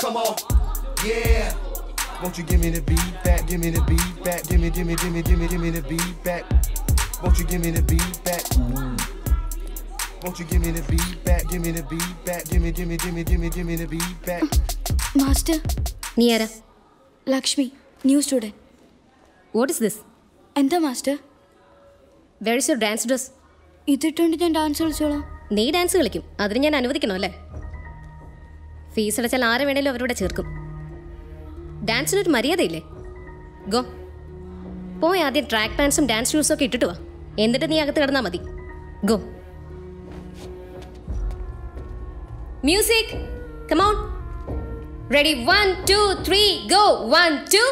Come on, yeah. Won't you give me the beat back? Give me the beat back. Give me, give me, give me, give me, give me the beat back. Won't you give me the beat back? Won't you give me the beat back? Give me the beat back. Give me, give me, give me, give me, give me the beat back. Master നീ ആരാ Lakshmi new student what is this എന്താ master where is your dance dress ഇതിട്ടുകൊണ്ട് ഞാൻ dance കളിച്ചോളാം നീ dance കളിക്കും അതിന് ഞാൻ അനുവദിക്കണോ അല്ലേ ഫീസ് അടച്ചാൽ ആരെ വേണേലും അവരോട് ചേർക്കും ഡാൻസിനൊരു മര്യാദയില്ലേ ഗോ പോയി ആദ്യം ട്രാക്ക് പാൻസും ഡാൻസ് ഷൂസും ഒക്കെ ഇട്ടിട്ട് വാ എന്നിട്ട് നീ അകത്ത് കിടന്നാൽ മതി go music come on ready one two three go one two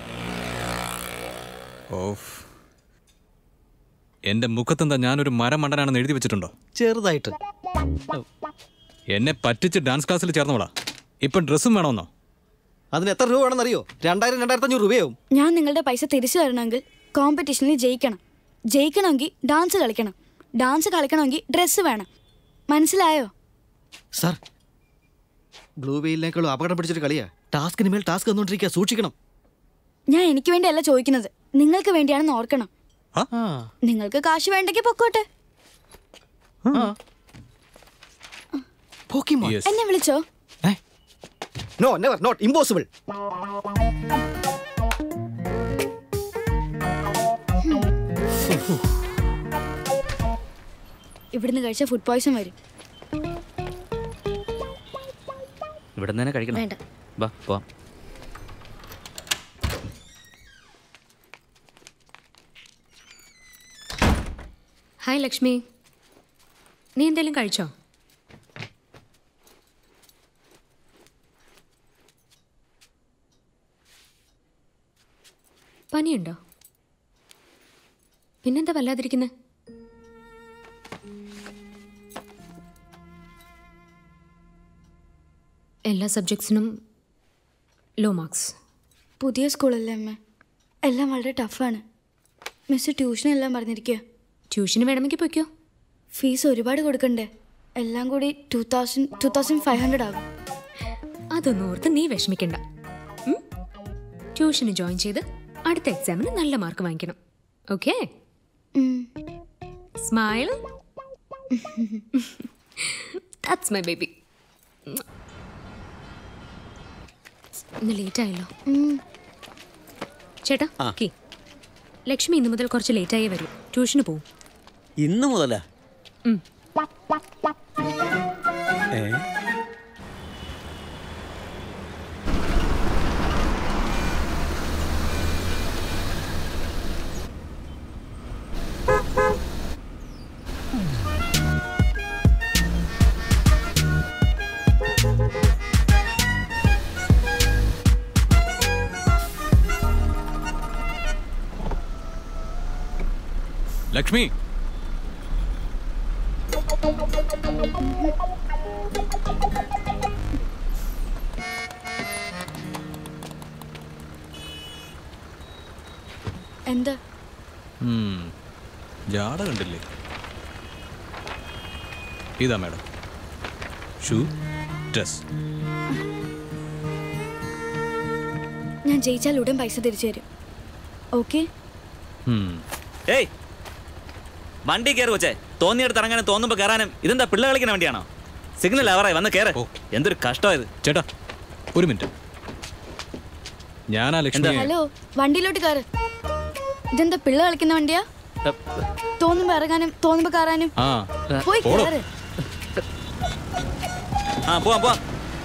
off എന്റെ മുഖത്തെന്താ ഞാനൊരു മരമണ്ടനാണെന്ന് എഴുതി വെച്ചിട്ടുണ്ടോ ചെറുതായിട്ട് എന്നെ പറ്റിച്ച് ഡാൻസ് ക്ലാസ്സിൽ ചേർന്നോളാ ഇപ്പം ഡ്രസ്സും വേണമെന്നോ അതിന് എത്ര രൂപ വേണമെന്നറിയോ രണ്ടായിരം രണ്ടായിരത്തി അഞ്ഞൂറ് രൂപയാവും ഞാൻ നിങ്ങളുടെ പൈസ തിരിച്ചു തരണമെങ്കിൽ കോമ്പറ്റീഷനിൽ ജയിക്കണം ജയിക്കണമെങ്കിൽ ഡാൻസ് കളിക്കണം ഡാൻസ് കളിക്കണമെങ്കിൽ ഡ്രസ്സ് വേണം മനസ്സിലായോ സാർ ബ്ലൂ വെയിലിനേക്കാളും അപകടം പിടിച്ചൊരു കളിയാ ടാസ്കിന് മേൽ ടാസ്ക് വന്നുകൊണ്ടിരിക്കുക സൂക്ഷിക്കണം ഞാൻ എനിക്ക് വേണ്ടിയല്ല ചോദിക്കുന്നത് നിങ്ങൾക്ക് വേണ്ടിയാണെന്ന് ഓർക്കണം ആ നിങ്ങൾക്ക് കാശ് വേണ്ടെങ്കിൽ പൊക്കോട്ടെ പോക്കിമോൻ Yes. എന്നെ വിളിച്ചോ നോ നെവർ നോട്ട് ഇമ്പോസിബിൾ ഇവിടുന്ന് കഴിച്ച ഫുഡ് പോയ്സൺ വരും ഇവിടെ നിന്ന് തന്നെ കഴിക്കണം വേണ്ട വാ പോവാം ഹായ് ലക്ഷ്മി നീ എന്തെങ്കിലും കഴിച്ചോ പനിയുണ്ടോ പിന്നെന്താ വല്ലാതിരിക്കുന്നത് എല്ലാ സബ്ജക്ട്സിനും ലോ മാർക്സ് പുതിയ സ്കൂളല്ലേ അമ്മ എല്ലാം വളരെ ടഫാണ് മിസ് ട്യൂഷൻ എല്ലാം പറഞ്ഞിരിക്കുക ട്യൂഷന് വേണമെങ്കിൽ പൊയ്ക്കോ ഫീസ് ഒരുപാട് കൊടുക്കണ്ടേ എല്ലാം കൂടി two thousand two thousand five hundred ആകും അതൊന്നും ഓർത്ത് നീ വിഷമിക്കണ്ട ഉം? ട്യൂഷന് ജോയിൻ ചെയ്ത് അടുത്ത എക്സാമിന് നല്ല മാർക്ക് വാങ്ങിക്കണം okay smile that's my baby ഇന്ന് ലേറ്റ് ആയല്ലോ ചേട്ടാ കീ ലക്ഷ്മി ഇന്ന് മുതൽ കുറച്ച് ലേറ്റ് ആയേ വരൂ ട്യൂഷന് പോവും ഇന്ന് മുതലാ ഏ ലക്ഷ്മി എന്താ ഉം. ജാട കണ്ടില്ലേ ഇതാ മാഡം ഷൂ ഡ്രസ് ഞാൻ ജയിച്ചാൽ ഉടൻ പൈസ തിരിച്ചു തരും ഓക്കെ ഏയ് വണ്ടി കയറി വെച്ചേ തോന്നിയെടുത്ത് ഇറങ്ങാനും തോന്നുമ്പോ കയറാനും ഇതെന്താ പിള്ള കളിക്കുന്ന വണ്ടിയാണോ സിഗ്നൽ അവറായി വന്ന് കയറ ഓ. എന്തൊരു കഷ്ടമായത് ചേട്ടാ ഒരു മിനിറ്റ് ഞാനാ ലക്ഷ്മി ഹലോ വണ്ടിയിലോട്ട് കയറ് ഇതെന്താ പിള്ള കളിക്കുന്ന വണ്ടിയാ തോന്നുമ്പോ ഇറങ്ങാനും തോന്നുമ്പോ കയറാനും ആ പോയി പോടോ. കയറ് ആ പോവാം പോവാം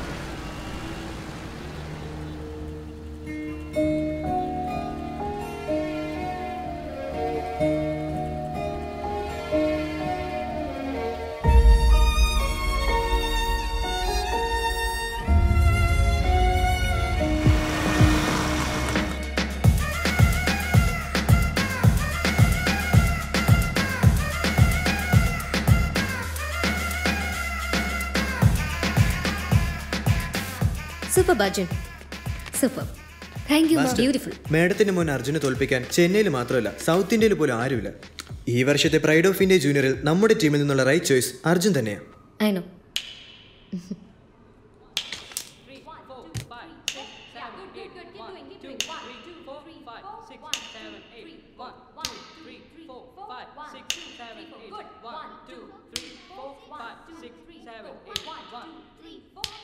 സൂപ്പർ ബജൻ സൂപ്പർ താങ്ക് യു ബ്യൂട്ടിഫുൾ മേഡത്തിന് മുൻ അർജുനെ തോൽപ്പിക്കാൻ ചെന്നൈയിൽ മാത്രമല്ല സൗത്ത് ഇന്ത്യയിൽ പോലും ആരുമില്ല ഈ വർഷത്തെ പ്രൈഡ് ഓഫ് ഇന്ത്യ ജൂനിയറിൽ നമ്മുടെ ടീമിൽ നിന്നുള്ള റൈറ്റ് ചോയ്സ് അർജുൻ തന്നെയാണ് I know four, five, six, seven, eight. One, two, three, four, five, six, seven, eight. One, two, three, four, five, six, seven, eight. One, two, three, four, five, six, seven, eight. One,